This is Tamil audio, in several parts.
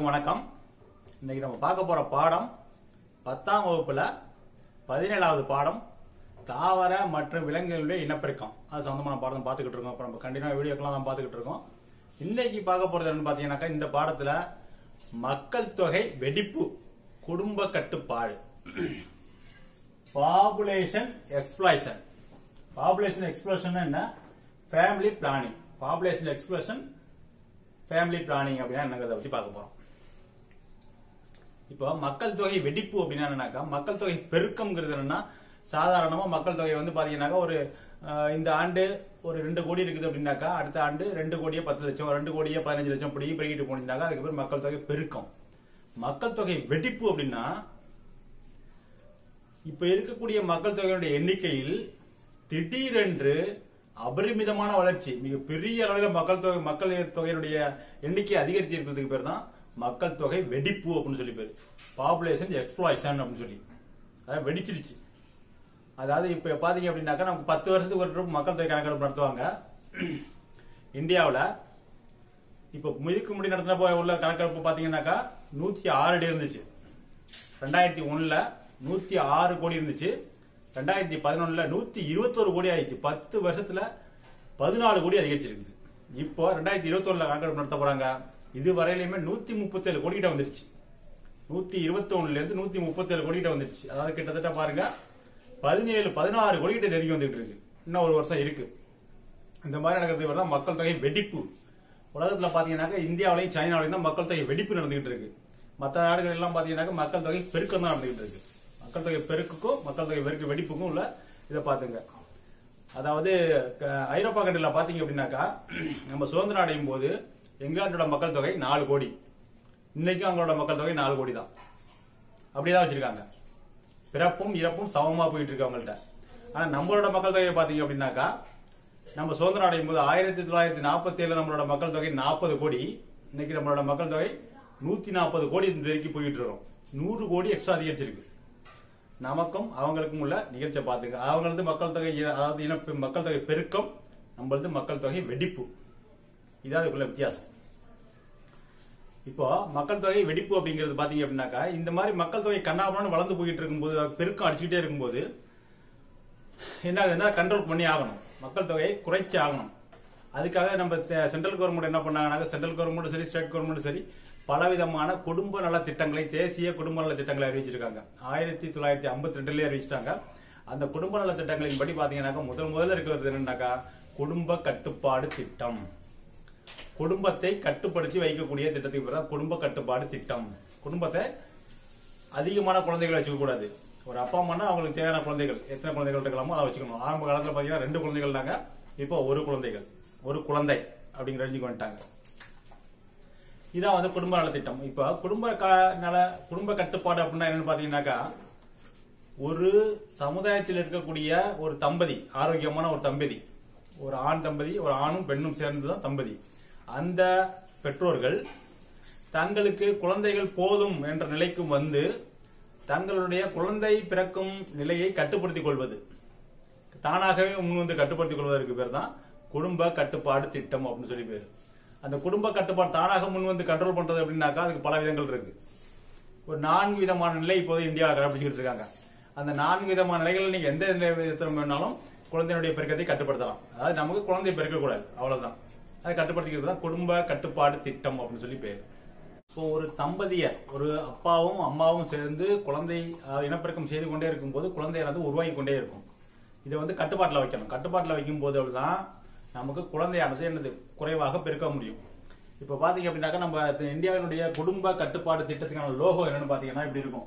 அனைவருக்கும் வணக்கம் இன்னைக்கு நம்ம பார்க்க போற பாடம் பத்தாம் வகுப்புல பதினேழாவது பாடம் தாவர மற்றும் விலங்குகளுடைய இனப்பெருக்கம் அது சம்பந்தமான பாடம் பார்த்துக்கிட்டு இருக்கோம் அப்ப நம்ம கண்டிப்பா வீடியோக்கெல்லாம் தான் பார்த்துக்கிட்டு இருக்கோம் இன்னைக்கு பார்க்க போறது என்னன்னு பாத்தீங்கன்னாக்கா இந்த பாடத்துல மக்கள் தொகை வெடிப்பு குடும்ப கட்டுப்பாடு பாப்புலேஷன் எக்ஸ்பிளாய்ஷன் பாப்புலேஷன் எக்ஸ்பிளோஷன் என்ன family planning population explosion family planning அப்படின்னா என்னங்கிறத பத்தி பார்க்க போறோம் இப்போ மக்கள் தொகை வெடிப்பு அப்படின்னா என்னன்னாக்கா மக்கள் தொகை பெருக்கம்ங்கிறது என்னன்னா சாதாரணமா மக்கள் தொகை வந்து பாத்தீங்கன்னாக்கா ஒரு அஹ், இந்த ஆண்டு ஒரு ரெண்டு கோடி இருக்குது அப்படின்னாக்கா அடுத்த ஆண்டு ரெண்டு கோடியே பத்து லட்சம் ரெண்டு கோடியே பதினஞ்சு லட்சம் இப்படி பெருகிட்டு போனீங்கன்னாக்கா அதுக்கு பேர் மக்கள் தொகை பெருக்கம் மக்கள் தொகை வெடிப்பு அப்படின்னா இப்ப இருக்கக்கூடிய மக்கள் தொகையினுடைய எண்ணிக்கையில் திடீரென்று அபரிமிதமான வளர்ச்சி மிக பெரிய அளவில் மக்கள் தொகை மக்கள் தொகையினுடைய எண்ணிக்கை அதிகரிச்சு இருக்கிறதுக்கு பேர் தான் மக்கள் தொகை வெடிப்பு அப்படின்னு சொல்லி பேர் பாப்புலேஷன் எக்ஸ்ப்ளாய்ஷன் அப்படின்னு சொல்லி அதாவது வெடிச்சிருச்சு அதாவது இப்ப பாத்தீங்க அப்படின்னாக்கா நமக்கு பத்து வருஷத்துக்கு ஒரு trip மக்கள் தொகை கணக்கெடுப்பு நடத்துவாங்க இந்தியாவுல இப்ப இதுக்கு முன்னாடி நடத்தின உள்ள கணக்கெடுப்பு பாத்தீங்கன்னாக்கா நூத்தி ஆறு அடி இருந்துச்சு ரெண்டாயிரத்தி ஒண்ணுல நூத்தி ஆறு கோடி இருந்துச்சு ரெண்டாயிரத்தி பதினொன்னுல நூத்தி இருபத்தோரு கோடி ஆயிடுச்சு பத்து வருஷத்துல பதினாலு கோடி அதிகரிச்சிருக்குது இப்போ ரெண்டாயிரத்தி இருபத்தொன்னுல கணக்கெடுப்பு நடத்த போறாங்க இது வரையிலுமே நூத்தி முப்பத்தேழு கோடி கிட்ட வந்துருச்சு நூத்தி இருபத்தி ஒண்ணுல இருந்து நூத்தி முப்பத்தேழு கோடி கிட்ட வந்துருச்சு அதாவது கிட்டத்தட்ட பாருங்க பதினேழு பதினாறு கோடி கிட்ட நெருங்கி வந்துட்டு இருக்கு இன்னும் ஒரு வருஷம் இருக்கு இந்த மாதிரி நடக்கிறது தான் மக்கள் தொகை வெடிப்பு உலகத்துல பாத்தீங்கன்னாக்கா இந்தியாவிலையும் சைனாவிலையும் தான் மக்கள் தொகை வெடிப்பு நடந்துகிட்டு இருக்கு மற்ற நாடுகள் எல்லாம் பாத்தீங்கன்னாக்கா மக்கள் தொகை பெருக்கம் தான் நடந்துகிட்டு இருக்கு மக்கள் தொகை பெருக்குக்கும் மக்கள் தொகை வெறுக்கு வெடிப்புக்கும் உள்ள இதை பாத்துங்க அதாவது க- ஐரோப்பா கண்ட்ரில பாத்தீங்க அப்படின்னாக்கா நம்ம சுதந்திரம் அடையும் போது இங்கிலாந்தோட மக்கள் தொகை நாலு கோடி இன்னைக்கும் அவங்களோட மக்கள் தொகை நாலு கோடி தான் அப்படிதான் வச்சிருக்காங்க பிறப்பும் இறப்பும் சமமா போயிட்டு இருக்கு அவங்கள்ட்ட ஆனா நம்மளோட மக்கள் தொகை பாத்தீங்க அப்படின்னாக்கா நம்ம சுதந்திரம் அடையும் போது ஆயிரத்தி தொள்ளாயிரத்தி நாற்பத்தி ஏழு நம்மளோட மக்கள் தொகை நாற்பது கோடி இன்னைக்கு நம்மளோட மக்கள் தொகை நூத்தி நாற்பது கோடி வரைக்கும் போயிட்டு இருக்கோம் நூறு கோடி எக்ஸ்ட்ரா அதிகரிச்சிருக்கு நமக்கும் அவங்களுக்கும் உள்ள நிகழ்ச்சியை பாத்துங்க அவங்களது மக்கள் தொகை இ- அதாவது இன மக்கள் தொகை பெருக்கம் நம்மளது மக்கள் தொகை வெடிப்பு இதான் அதுக்குள்ள வித்தியாசம் இப்போ மக்கள் தொகை வெடிப்பு அப்படிங்கிறது பாத்தீங்க அப்படின்னாக்கா இந்த மாதிரி மக்கள் தொகை கண்ணாமன்னு வளர்ந்து போயிட்டு இருக்கும்போது அது பெருக்கம் அடிச்சுக்கிட்டே இருக்கும்போது என்ன ஆகுதுன்னா கண்ட்ரோல் பண்ணி ஆகணும் மக்கள் தொகையை குறைச்சி ஆகணும் அதுக்காக நம்ம சென்ட்ரல் கவர்மெண்ட் என்ன பண்ணாங்கன்னா சென்ட்ரல் கவர்மெண்ட் சரி ஸ்டேட் கவர்மெண்ட் சரி பலவிதமான குடும்ப நல திட்டங்களை தேசிய குடும்ப நல திட்டங்களை அறிவிச்சிருக்காங்க ஆயிரத்தி தொள்ளாயிரத்தி ஐம்பத்தி ரெண்டுலயே அறிவிச்சிட்டாங்க அந்த குடும்ப நல திட்டங்களின் படி பாத்தீங்கன்னாக்கா முதல் முதல்ல இருக்கிறது என்னன்னாக்கா குடும்ப கட்டுப்பாடு திட்டம் குடும்பத்தை கட்டுப்படுத்தி வைக்கக்கூடிய திட்டத்துக்கு பேர் தான் குடும்ப கட்டுப்பாடு திட்டம் குடும்பத்தை அதிகமான குழந்தைகளை வச்சுக்க கூடாது ஒரு அப்பா அம்மானா அவங்களுக்கு தேவையான குழந்தைகள் எத்தனை குழந்தைகள் இருக்கலாமோ அதை வச்சுக்கணும் ஆரம்ப காலத்துல பாத்தீங்கன்னா ரெண்டு குழந்தைகள்னாங்க இப்போ ஒரு குழந்தைகள் ஒரு குழந்தை அப்படிங்கிற ரேஞ்சுக்கு வந்துட்டாங்க இதான் வந்து குடும்ப நல திட்டம் இப்ப குடும்ப க- நல குடும்ப கட்டுப்பாடு அப்படின்னா என்னன்னு பாத்தீங்கன்னாக்கா ஒரு சமுதாயத்தில் இருக்கக்கூடிய ஒரு தம்பதி ஆரோக்கியமான ஒரு தம்பதி ஒரு ஆண் தம்பதி ஒரு ஆணும் பெண்ணும் சேர்ந்துதான் தம்பதி அந்த பெற்றோர்கள் தங்களுக்கு குழந்தைகள் போதும் என்ற நிலைக்கு வந்து தங்களுடைய குழந்தை பிறக்கும் நிலையை கட்டுப்படுத்திக் கொள்வது தானாகவே முன்வந்து கட்டுப்படுத்திக் கொள்வதற்கு பேர் தான் குடும்ப கட்டுப்பாடு திட்டம் அப்படின்னு சொல்லி பேரு அந்த குடும்ப கட்டுப்பாடு தானாக முன்வந்து கண்ட்ரோல் பண்றது அப்படின்னாக்கா அதுக்கு பல விதங்கள் இருக்கு ஒரு நான்கு விதமான நிலை இப்போது இந்தியாவில் கடைபிடிச்சிட்டு இருக்காங்க அந்த நான்கு விதமான நிலைகள் நீங்க எந்த நிலை விதத்தில் வேணாலும் குழந்தையினுடைய பெருக்கத்தை கட்டுப்படுத்தலாம் அதாவது நமக்கு குழந்தை பெருக்கக்கூடாது அவ்வளவுதான் அதை கட்டுப்படுத்திக்கிறது தான் குடும்ப கட்டுப்பாடு திட்டம் அப்படின்னு சொல்லி பேரு இப்போ ஒரு தம்பதியர் ஒரு அப்பாவும் அம்மாவும் சேர்ந்து குழந்தை அஹ், இனப்பெருக்கம் செய்து கொண்டே இருக்கும்போது குழந்தையானது உருவாகி கொண்டே இருக்கும் இதை வந்து கட்டுப்பாட்டில் வைக்கணும் கட்டுப்பாட்டில் வைக்கும் போது தான் நமக்கு குழந்தையானது என்னது குறைவாக பெருக்க முடியும் இப்போ பாத்தீங்க அப்படின்னாக்கா நம்ம இந்தியாவினுடைய குடும்ப கட்டுப்பாடு திட்டத்துக்கான லோகோ என்னன்னு பாத்தீங்கன்னா இப்படி இருக்கும்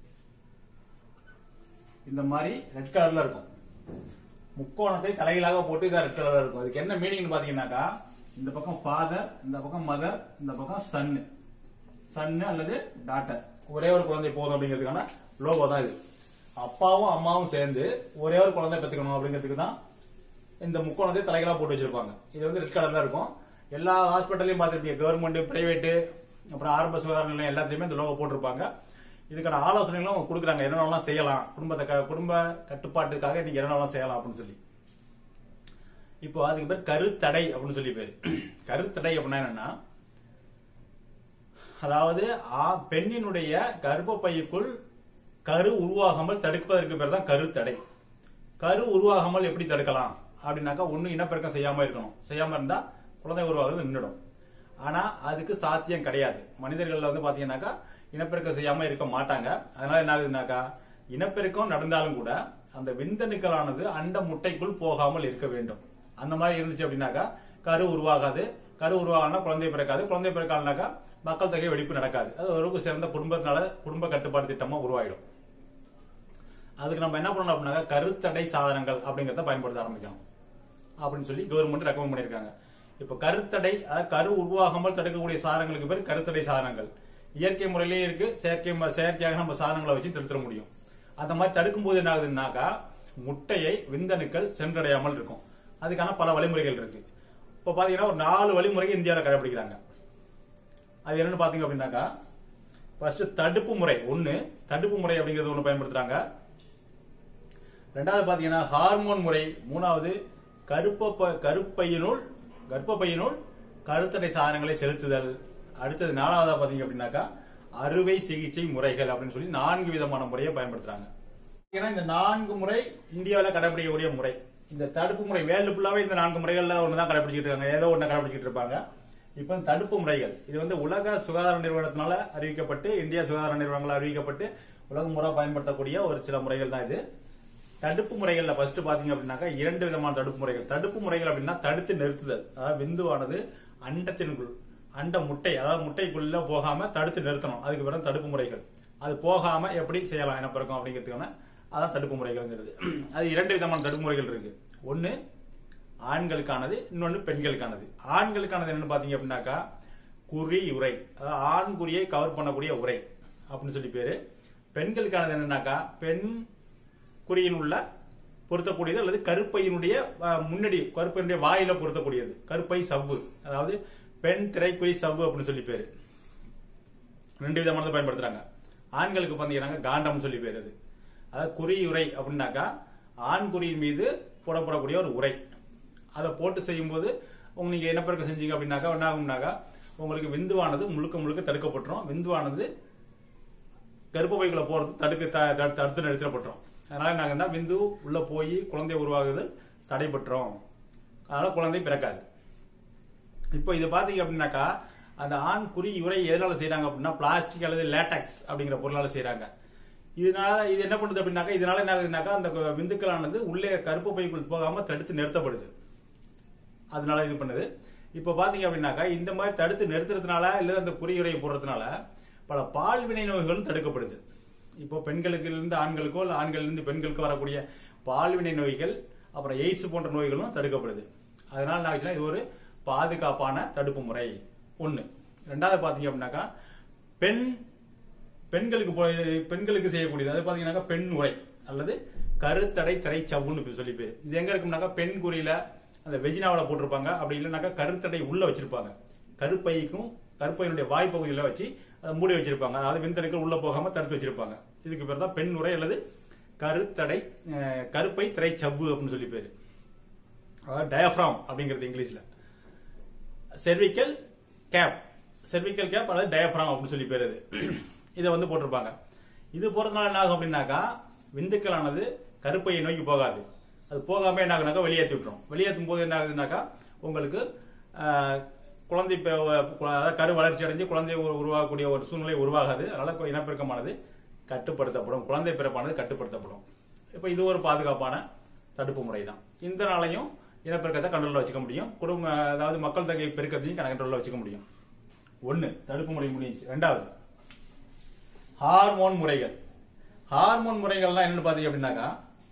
இந்த மாதிரி ரெட் கலர்ல இருக்கும் முக்கோணத்தை தலைகளாக போட்டு இதா ரெட் கலர்ல இருக்கும் அதுக்கு என்ன மீனிங்னு பாத்தீங்கன்னாக்கா இந்த பக்கம் ஃபாதர் இந்த பக்கம் மதர் இந்த பக்கம் சன்னு சன்னு அல்லது டாட்டர் ஒரே ஒரு குழந்தை போதும் அப்படிங்கிறதுக்கான லோகோ தான் இது அப்பாவும் அம்மாவும் சேர்ந்து ஒரே ஒரு குழந்தை பெற்றுக்கணும் அப்படிங்கிறதுக்கு தான் இந்த முக்கோணத்தை தலைகளா போட்டு வச்சிருப்பாங்க இது வந்து ரெட் கலர்ல இருக்கும் எல்லா ஹாஸ்பிட்டல்லையும் பார்த்துருப்பீங்க கவர்மெண்ட் பிரைவேட் அப்புறம் ஆரம்ப சுகாதார நிலையம் எல்லாத்துலயுமே இந்த லோகோ போட்டிருப்பாங்க இதுக்கான ஆலோசனைகளும் கொடுக்குறாங்க என்னென்னலாம் செய்யலாம் குடும்பத்தை க- குடும்ப கட்டுப்பாட்டுக்காக நீங்க என்னென்னலாம் செய்யலாம் அப்படின்னு சொல்லி இப்போ அதுக்கு பேர் கருத்தடை அப்படின்னு சொல்லி பேரு கருத்தடை அப்படின்னா என்னன்னா அதாவது ஆ- பெண்ணினுடைய கர்ப்பப்பைக்குள் கரு உருவாகாமல் தடுப்பதற்கு பேர் தான் கருத்தடை கரு உருவாகாமல் எப்படி தடுக்கலாம் அப்படின்னாக்கா ஒண்ணு இனப்பெருக்கம் செய்யாம இருக்கணும் செய்யாம இருந்தா குழந்தை உருவாகிறது நின்றுடும் ஆனா அதுக்கு சாத்தியம் கிடையாது மனிதர்கள்ல வந்து பாத்தீங்கன்னாக்கா இனப்பெருக்கம் செய்யாம இருக்க மாட்டாங்க அதனால என்ன ஆகுதுனாக்கா இனப்பெருக்கம் நடந்தாலும் கூட அந்த விந்தணுக்களானது அண்ட முட்டைக்குள் போகாமல் இருக்க வேண்டும் அந்த மாதிரி இருந்துச்சு அப்படின்னாக்கா கரு உருவாகாது கரு உருவாகனா குழந்தை பிறக்காது குழந்தை பிறக்காதுனாக்கா மக்கள் தொகை வெடிப்பு நடக்காது அது ஒரு சிறந்த குடும்பத்தினால குடும்ப கட்டுப்பாடு திட்டமா உருவாயிடும் அதுக்கு நம்ம என்ன பண்ணணும் அப்படின்னாக்கா கருத்தடை சாதனங்கள் அப்படிங்கறத பயன்படுத்த ஆரம்பிக்கணும் அப்படின்னு சொல்லி கவர்மெண்ட் ரெக்கமெண்ட் பண்ணிருக்காங்க இப்ப கருத்தடை அதாவது கரு உருவாகாமல் தடுக்கக்கூடிய சாதனங்களுக்கு பேர் கருத்தடை சாதனங்கள் இயற்கை முறையிலேயே இருக்கு செயற்கை மு- செயற்கையாக நம்ம சாதனங்களை வச்சு தடுத்துட முடியும் அந்த மாதிரி தடுக்கும் போது என்ன ஆகுதுன்னாக்கா முட்டையை விந்தணுக்கள் சென்றடையாமல் இருக்கும் அதுக்கான பல வழிமுறைகள் இருக்கு இப்ப பாத்தீங்கன்னா ஒரு நாலு வழிமுறைகள் இந்தியாவில் கடைபிடிக்கிறாங்க அது என்னன்னு பாத்தீங்க அப்படின்னாக்கா ஃபர்ஸ்ட் தடுப்பு முறை ஒண்ணு தடுப்பு முறை அப்படிங்கறது ஒண்ணு பயன்படுத்துறாங்க ரெண்டாவது பாத்தீங்கன்னா ஹார்மோன் முறை மூணாவது கருப்ப கருப்பையினுள் கர்ப்பப்பையினுள் கருத்தடை சாதனங்களை செலுத்துதல் அடுத்தது நாலாவதா பாத்தீங்க அப்படின்னாக்கா அறுவை சிகிச்சை முறைகள் அப்படின்னு சொல்லி நான்கு விதமான முறையை பயன்படுத்துறாங்க ஏன்னா இந்த நான்கு முறை இந்தியாவில் கடைபிடிக்கக்கூடிய முறை இந்த தடுப்பு முறை வேர்ல்டு ஃபுல்லாவே இந்த நான்கு முறைகள்ல ஒண்ணுதான் கடைபிடிச்சிட்டு இருக்காங்க ஏதோ ஒண்ணு கடைபிடிச்சிட்டு இருப்பாங்க இப்ப இந்த தடுப்பு முறைகள் இது வந்து உலக சுகாதார நிறுவனத்தினால அறிவிக்கப்பட்டு இந்திய சுகாதார நிறுவனங்களால் அறிவிக்கப்பட்டு உலகம் முறை பயன்படுத்தக்கூடிய ஒரு சில முறைகள் தான் இது தடுப்பு முறைகள்ல ஃபர்ஸ்ட் பாத்தீங்க அப்படின்னாக்கா இரண்டு விதமான தடுப்பு முறைகள் தடுப்பு முறைகள் அப்படின்னா தடுத்து நிறுத்துதல் அதாவது விந்துவானது அண்டத்தினுக்குள் அண்ட முட்டை அதாவது முட்டைக்குள்ள போகாம தடுத்து நிறுத்தணும் அதுக்கு பிறகு தடுப்பு முறைகள் அது போகாம எப்படி செய்யலாம் இனப்பெருக்கம் அப்படிங்கிறதுக்கான அதான் தடுப்பு முறைகள்ங்கிறது அது இரண்டு விதமான தடுப்பு முறைகள் இருக்கு ஒன்னு ஆண்களுக்கானது இன்னொன்னு பெண்களுக்கானது ஆண்களுக்கானது என்னன்னு பாத்தீங்க அப்படின்னாக்கா குறி உரை அதாவது ஆண் குறியை கவர் பண்ணக்கூடிய உரை அப்படின்னு சொல்லி பேரு பெண்களுக்கானது என்னன்னாக்கா பெண் குறியின் உள்ள பொருத்தக்கூடியது அல்லது கருப்பையினுடைய அஹ், முன்னாடி கருப்பையினுடைய வாயில பொருத்தக்கூடியது கருப்பை சவ்வு அதாவது பெண் திரைக்குறி சவ்வு அப்படின்னு சொல்லி பேரு ரெண்டு விதமானதை பயன்படுத்துறாங்க ஆண்களுக்கு பாத்தீங்கன்னா காண்டம் சொல்லி பேரு அது அதாவது குறியுரை அப்படின்னாக்கா ஆண் குறியின் மீது போடப்படக்கூடிய ஒரு உரை அதை போட்டு செய்யும்போது உங்க நீங்க இனப்பெருக்கம் செஞ்சீங்க அப்படின்னாக்கா என்ன ஆகும்னாக்கா உங்களுக்கு விந்துவானது முழுக்க முழுக்க தடுக்கப்பட்டுரும் விந்துவானது கர்ப்பப்பைக்குள்ள போறது தடுக்க த- த- தடுத்து நிறுத்தப்பட்டோம் அதனால நாங்க என்ன விந்து உள்ள போய் குழந்தை உருவாகுதல் தடைபட்டுறோம் அதனால குழந்தை பிறக்காது இப்போ இது பாத்தீங்க அப்படின்னாக்கா அந்த ஆண் குறி உரை எதனால செய்றாங்க அப்படின்னா பிளாஸ்டிக் அல்லது லேட்டக்ஸ் அப்படிங்கிற பொருளால செய்றாங்க இதனால இது என்ன பண்ணுது அப்படின்னாக்கா இதனால என்ன ஆகுதுனாக்கா அந்த விந்துக்களானது உள்ளே கருப்பு பைக்குள் போகாம தடுத்து நிறுத்தப்படுது அதனால இது பண்ணுது இப்ப பாத்தீங்க அப்படின்னாக்கா இந்த மாதிரி தடுத்து நிறுத்துறதுனால இல்ல அந்த குறியுரையை போடுறதுனால பல பால்வினை நோய்களும் தடுக்கப்படுது இப்போ பெண்களுக்கு இருந்து ஆண்களுக்கோ இல்ல ஆண்கள் இருந்து பெண்களுக்கோ வரக்கூடிய பால்வினை நோய்கள் அப்புறம் எய்ட்ஸ் போன்ற நோய்களும் தடுக்கப்படுது அதனால என்ன ஆச்சுன்னா இது ஒரு பாதுகாப்பான தடுப்பு முறை ஒண்ணு ரெண்டாவது பாத்தீங்க அப்படின்னாக்கா பெண் பெண்களுக்கு போய்- பெண்களுக்கு செய்யக்கூடியது அது பாத்தீங்கன்னாக்கா பெண் உரை அல்லது கருத்தடை திரை சவ்வுன்னு சொல்லி பேரு இது எங்க இருக்கும்னாக்கா பெண் குறியில அந்த வெஜினாவில போட்டிருப்பாங்க அப்படி இல்லைனாக்கா கருத்தடை உள்ள வச்சிருப்பாங்க கருப்பைக்கும் கருப்பையினுடைய வாய்ப்பகுதியில வச்சு அதை மூடி வச்சிருப்பாங்க அதாவது விந்தணுக்கள் உள்ள போகாம தடுத்து வச்சிருப்பாங்க இதுக்கு பேர் தான் பெண் உரை அல்லது கருத்தடை அஹ், கருப்பை திரை சவ்வு அப்படின்னு சொல்லி பேரு அதாவது டயஃப்ராம் அப்படிங்கிறது இங்கிலீஷ்ல செர்விக்கல் கேப் செர்விக்கல் கேப் அல்லது டயஃப்ராம் அப்படின்னு சொல்லி பேர் இது இதை வந்து போட்டிருப்பாங்க இது போறதுனால என்ன ஆகும் அப்படின்னாக்கா விந்துக்களானது கருப்பையை நோக்கி போகாது அது போகாம என்ன ஆகுனாக்கா வெளியேற்றி விட்டுரும் வெளியேற்றும் போது என்ன ஆகுதுனாக்கா உங்களுக்கு ஆஹ், குழந்தை பெ- கு- அதாவது கரு வளர்ச்சி அடைஞ்சு குழந்தை உரு- உருவாகக்கூடிய ஒரு சூழ்நிலை உருவாகாது அதனால கு- இனப்பெருக்கமானது கட்டுப்படுத்தப்படும் குழந்தை பிறப்பானது கட்டுப்படுத்தப்படும் இப்ப இது ஒரு பாதுகாப்பான தடுப்பு முறை தான் இந்த நாளையும் இனப்பெருக்கத்தை கண்ட்ரோல்ல வச்சுக்க முடியும் குடும்ப அதாவது மக்கள் தொகை பெருக்கத்தையும் கண்ட்ரோல்ல வச்சுக்க முடியும் ஒன்னு தடுப்பு முறை முடிஞ்சு ரெண்டாவது ஹார்மோன் முறைகள் ஹார்மோன் முறைகள்லாம் என்னன்னு பாத்தீங்க அப்படின்னாக்கா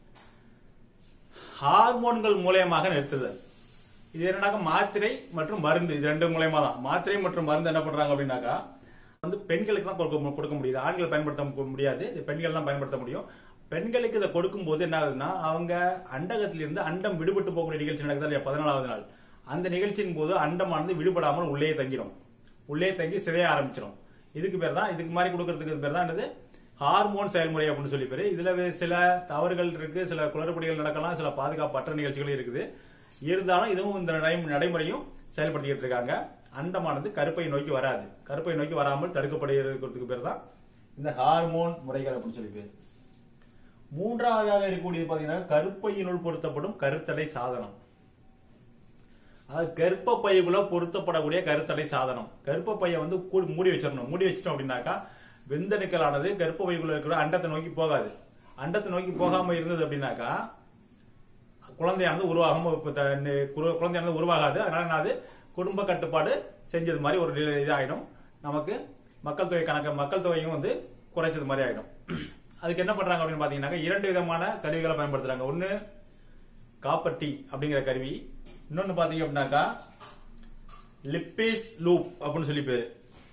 ஹார்மோன்கள் மூலியமாக நிறுத்துதல் இது என்னன்னாக்கா மாத்திரை மற்றும் மருந்து இது ரெண்டு மூலியமா தான் மாத்திரை மற்றும் மருந்து என்ன பண்றாங்க அப்படின்னாக்கா வந்து பெண்களுக்கு தான் கொடுக்க கொடுக்க முடியுது ஆண்கள் பயன்படுத்த மு- முடியாது இது பெண்கள் தான் பயன்படுத்த முடியும் பெண்களுக்கு இதை கொடுக்கும் போது என்ன ஆகுதுன்னா அவங்க அண்டகத்திலிருந்து அண்டம் விடுபட்டு போகக்கூடிய நிகழ்ச்சி நடக்குது இல்லையா பதினாலாவது நாள் அந்த நிகழ்ச்சியின் போது அண்டமானது விடுபடாமல் உள்ளே தங்கிடும் உள்ளே தங்கி சிதைய ஆரம்பிச்சிடும் இதுக்கு பேர் தான் இதுக்கு மாதிரி கொடுக்கறதுக்கு பேர் தான் என்னது ஹார்மோன் செயல்முறை அப்படின்னு சொல்லி பேரு இதுல வே- சில தவறுகள் இருக்கு சில குளறுபடிகள் நடக்கலாம் சில பாதுகாப்பற்ற நிகழ்ச்சிகள் இருக்குது இருந்தாலும் இதுவும் இந்த நடை- நடைமுறையும் செயல்படுத்திக்கிட்டு இருக்காங்க அண்டமானது கருப்பை நோக்கி வராது கருப்பை நோக்கி வராமல் தடுக்கப்படுகிறதுக்கு பேர் தான் இந்த ஹார்மோன் முறைகள் அப்படின்னு சொல்லி பேர் மூன்றாவதாக இருக்கக்கூடியது பாத்தீங்கன்னா கருப்பையினுள் பொருத்தப்படும் கருத்தடை சாதனம் அதாவது கர்ப்ப பைக்குள்ள பொருத்தப்படக்கூடிய கருத்தடை சாதனம் கர்ப்ப பையை வந்து கூ- மூடி வச்சிடணும் மூடி வச்சிட்டோம் அப்படின்னாக்கா விந்தணுக்களானது கர்ப்ப பைக்குள்ள இருக்கிற அண்டத்தை நோக்கி போகாது அண்டத்தை நோக்கி போகாம இருந்தது அப்படின்னாக்கா குழந்தையானது உருவாகாம இப்ப த- நி- குரு- குழந்தையானது உருவாகாது அதனால நான் அது குடும்ப கட்டுப்பாடு செஞ்சது மாதிரி ஒரு நிலை- இதாயிடும் நமக்கு மக்கள் தொகை கணக்கு மக்கள் தொகையும் வந்து குறைச்சது மாதிரி ஆயிடும் அதுக்கு என்ன பண்றாங்க அப்படின்னு பாத்தீங்கன்னாக்கா இரண்டு விதமான கருவிகளை பயன்படுத்துறாங்க ஒன்னு காப்பர் டீ அப்படிங்கிற கருவி இன்னொன்னு பாத்தீங்க அப்படின்னாக்கா லிப்பீஸ் லூப் அப்படின்னு சொல்லி பேரு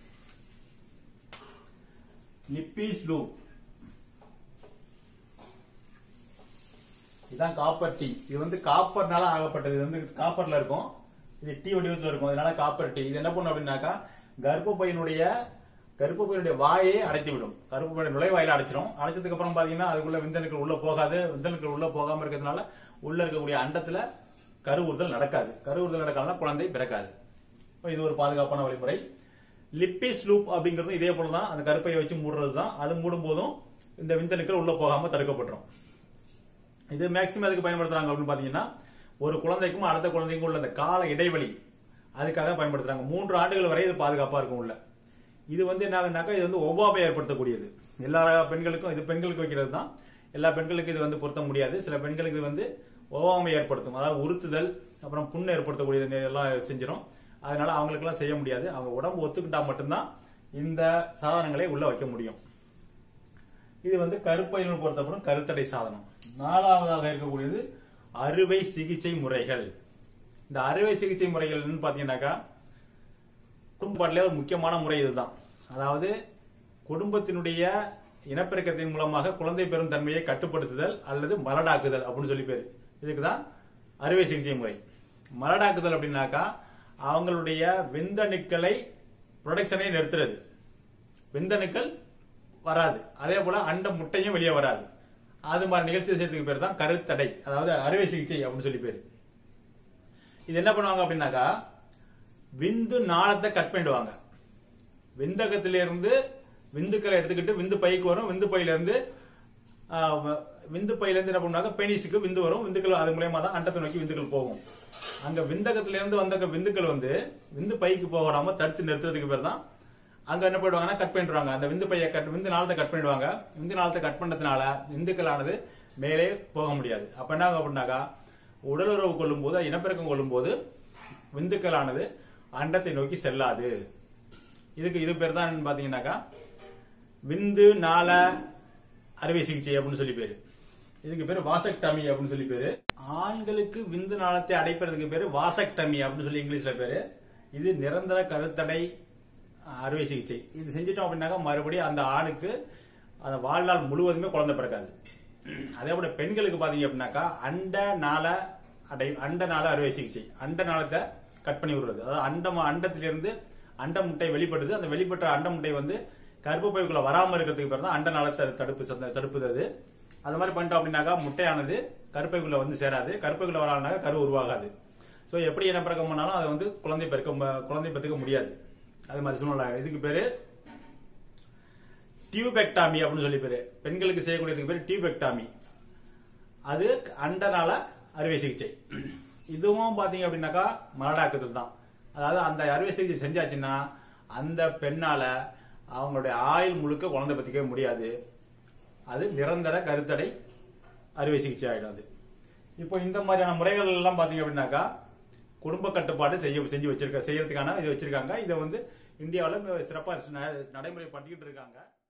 லிப்பீஸ் லூப் இதுதான் காப்பர் டீ இது வந்து காப்பர்னால ஆகப்பட்டது இது வந்து காப்பர்ல இருக்கும் இது டீ வடிவத்தில் இருக்கும் அதனால காப்பர் டீ இது என்ன பண்ணும் அப்படின்னாக்கா கர்ப்பப்பையினுடைய கர்ப்பப்பையினுடைய வாயை அடைத்து விடும் கர்ப்பப்பைய நுழைவாயில அடைச்சிடும் அடைச்சதுக்கு அப்புறம் பாத்தீங்கன்னா அதுக்குள்ள விந்தணுக்கள் உள்ள போகாது விந்தணுக்கள் உள்ள போகாம இருக்கிறதுனால உள்ள இருக்கக்கூடிய அண்டத்துல கருவுறுதல் நடக்காது கருவுறுதல் நடக்காதுன்னா குழந்தை பிறக்காது இப்ப இது ஒரு பாதுகாப்பான வழிமுறை லிப்பிஸ் லூப் அப்படிங்கிறது இதே போல தான் அந்த கருப்பையை வச்சு மூடுறது தான் அது மூடும் போதும் இந்த விந்தணுக்கள் உள்ள போகாம தடுக்கப்பட்டுரும் இது மேக்சிமம் எதுக்கு பயன்படுத்துறாங்க அப்படின்னு பாத்தீங்கன்னா ஒரு குழந்தைக்கும் அடுத்த குழந்தைக்கும் உள்ள அந்த கால இடைவெளி அதுக்காக பயன்படுத்துறாங்க மூன்று ஆண்டுகள் வரை இது பாதுகாப்பா இருக்கும் உள்ள இது வந்து என்ன ஆகுனாக்கா இது வந்து ஒவ்வாமை ஏற்படுத்தக்கூடியது எல்லா பெண்களுக்கும் இது பெண்களுக்கு வைக்கிறது தான் எல்லா பெண்களுக்கும் இது வந்து பொருத்த முடியாது சில பெண்களுக்கு இது வந்து ஒவ்வாமை ஏற்படுத்தும் அதாவது உறுத்துதல் அப்புறம் புண்ணு ஏற்படுத்தக்கூடியது எல்லாம் செஞ்சிடும் அதனால அவங்களுக்கெல்லாம் செய்ய முடியாது அவங்க உடம்பு ஒத்துக்கிட்டா மட்டும்தான் இந்த சாதனங்களை உள்ள வைக்க முடியும் இது வந்து கருப்பையினுள் பொருத்தப்படும் கருத்தடை சாதனம் நாலாவதாக இருக்கக்கூடியது அறுவை சிகிச்சை முறைகள் இந்த அறுவை சிகிச்சை முறைகள் என்னன்னு பாத்தீங்கன்னாக்கா குடும்பப்பாட்டிலே ஒரு முக்கியமான முறை இதுதான் அதாவது குடும்பத்தினுடைய இனப்பெருக்கத்தின் மூலமாக குழந்தை பெறும் தன்மையை கட்டுப்படுத்துதல் அல்லது மலடாக்குதல் அப்படின்னு சொல்லி பேரு இதுக்கு தான் அறுவை சிகிச்சை முறை மலடாக்குதல் அப்படின்னாக்கா அவங்களுடைய விந்தணுக்களை ப்ரொடக்ஷனை நிறுத்துறது விந்தணுக்கள் வராது அதே போல அண்ட முட்டையும் வெளியே வராது அது மாதிரி நிகழ்ச்சி செய்யறதுக்கு பேர் தான் கருத்தடை அதாவது அறுவை சிகிச்சை அப்படின்னு சொல்லி பேரு இது என்ன பண்ணுவாங்க அப்படின்னாக்கா விந்து நாளத்தை கட் பண்ணிடுவாங்க விந்தகத்திலிருந்து விந்துக்களை எடுத்துக்கிட்டு விந்து பைக்கு வரும் விந்து பையில இருந்து ஆஹ், விந்து பையில இருந்து என்ன பண்ணுவாங்க பெனிஸுக்கு விந்து வரும் விந்துக்கள் அது மூலியமா தான் அண்டத்தை நோக்கி விந்துக்கள் போகும் அங்க விந்தகத்துல இருந்து வந்த விந்துக்கள் வந்து விந்து பைக்கு போகாம தடுத்து நிறுத்துறதுக்கு பேர் தான் அங்க என்ன பண்ணிடுவாங்கன்னா கட் பண்ணிடுவாங்க அந்த விந்து பையை கட் விந்து நாளத்தை கட் பண்ணிடுவாங்க விந்து நாளத்தை கட் பண்ணதுனால விந்துக்களானது மேலே போக முடியாது அப்ப என்ன ஆகும் அப்படின்னாக்கா உடலுறவு கொள்ளும் போது இனப்பெருக்கம் கொள்ளும் போது விந்துக்களானது அண்டத்தை நோக்கி செல்லாது இதுக்கு இது பேர் தான் என்னன்னு பாத்தீங்கன்னாக்கா விந்து நாள அறுவை சிகிச்சை அப்படின்னு சொல்லி பேரு இதுக்கு பேரு வாசக்டமி அப்படின்னு சொல்லி பேரு ஆண்களுக்கு விந்து நாளத்தை அடைப்பதற்கு பேரு வாசக்டமி அப்படின்னு சொல்லி இங்கிலீஷ்ல பேரு இது நிரந்தர கருத்தடை அறுவை சிகிச்சை இது செஞ்சுட்டோம் அப்படின்னாக்கா மறுபடியும் அந்த ஆணுக்கு அந்த வாழ்நாள் முழுவதுமே குழந்தை பிறக்காது அதே போல பெண்களுக்கு பாத்தீங்க அப்படின்னாக்கா அண்ட நாள அடை அண்ட நாள அறுவை சிகிச்சை அண்ட நாளத்தை கட் பண்ணி விடுறது அதாவது அண்டம் அண்டத்திலிருந்து அண்ட முட்டை வெளிப்படுது அந்த வெளிப்பட்ட அண்ட முட்டை வந்து கர்ப்பப்பைக்குள்ள வராம இருக்கிறதுக்கு பேர் தான் அண்ட நாளத்தை தடுப்பு சந்த- தடுப்புது அது அது மாதிரி பண்ணிட்டோம் அப்படின்னாக்கா முட்டையானது கருப்பைக்குள்ள வந்து சேராது கருப்பைக்குள்ள வரானாக்கா கரு உருவாகாது சோ எப்படி என்ன பிறக்கம் பண்ணாலும் அதை வந்து குழந்தை பெருக்க ம- குழந்தை பெற்றுக்க முடியாது அது மாதிரி சூழ்நிலை இதுக்கு பேரு டியூபெக்டாமி அப்படின்னு சொல்லி பேரு பெண்களுக்கு செய்யக்கூடியதுக்கு பேரு டியூபெக்டாமி அது அண்டனால அறுவை சிகிச்சை இதுவும் பாத்தீங்க அப்படின்னாக்கா மலடாக்குதல் தான் அதாவது அந்த அறுவை சிகிச்சை செஞ்சாச்சுன்னா அந்த பெண்ணால அவங்களுடைய ஆயுள் முழுக்க குழந்தை பத்திக்கவே முடியாது அது நிரந்தர கருத்தடை அறுவை சிகிச்சை ஆயிடும் அது இப்போ இந்த மாதிரியான முறைகள் எல்லாம் பாத்தீங்க அப்படின்னாக்கா குடும்ப கட்டுப்பாடு செய்ய செஞ்சு வச்சிருக்க செய்யறதுக்கான இது வச்சிருக்காங்க இதை வந்து இந்தியாவில் சிறப்பாக நடைமுறைப்படுத்திக்கிட்டு இருக்காங்க